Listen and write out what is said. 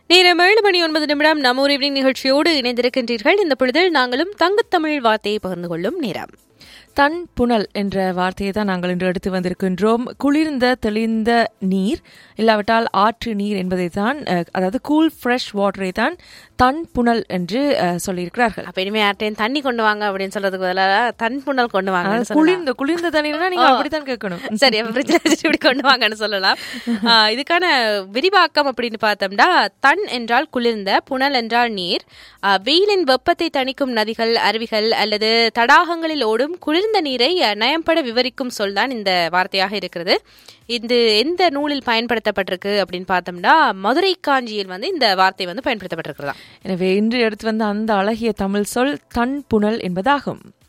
நேரம் ஏழு மணி ஒன்பது நிமிடம் நம்ம ஒரு ஈவினிங் நிகழ்ச்சியோடு இணைந்திருக்கின்றீர்கள் இந்த பொழுதில் நாங்களும் தங்கத்தமிழ் வார்த்தையை பகிர்ந்து கொள்ளும் நேரம் தன் புனல் என்ற வார்த்தையை தான் நாங்கள் இன்று எடுத்து வந்திருக்கின்றோம் குளிர்ந்த தெளிந்த நீர் இல்லாவிட்டால் ஆற்று நீர் என்பதை தான் அஹ், அதாவது கூல் ஃப்ரெஷ் வாட்டரை தான் தன் புனல் என்று அஹ், சொல்லியிருக்கிறார்கள் அப்ப இனிமே யார்ட்டையும் தண்ணி கொண்டு வாங்க அப்படின்னு சொல்றதுக்கு பதிலாக தன் புண்ணல் கொண்டு வாங்க அதாவது குளிர்ந்த குளிர்ந்த தண்ணீர்னா நீங்க அப்படித்தான் கேட்கணும் சரி அப்ப ஃப்ரிட்ஜில் வச்சுட்டு இப்படி கொண்டு வாங்கன்னு சொல்லலாம் ஆ, இதுக்கான விரிவாக்கம் அப்படின்னு பார்த்தோம்னா தன் என்றால் குளிர்ந்த புனல் என்றால் நீர் ஆ, வெயிலின் வெப்பத்தை தணிக்கும் நதிகள் அருவிகள் அல்லது தடாகங்களில் ஓடும் குளிர்ந்த நீரை அ, நயம்பட விவரிக்கும் சொல் தான் இந்த வார்த்தையாக இருக்கிறது இது எந்த நூலில் பயன்படுத்தப்பட்டிருக்கு அப்படின்னு பார்த்தோம்னா மதுரை காஞ்சியில் வந்து இந்த வார்த்தை வந்து பயன்படுத்தப்பட்டிருக்கிறதா எனவே இன்று எடுத்து வந்த அந்த அழகிய தமிழ் சொல் தன் புனல் என்பதாகும்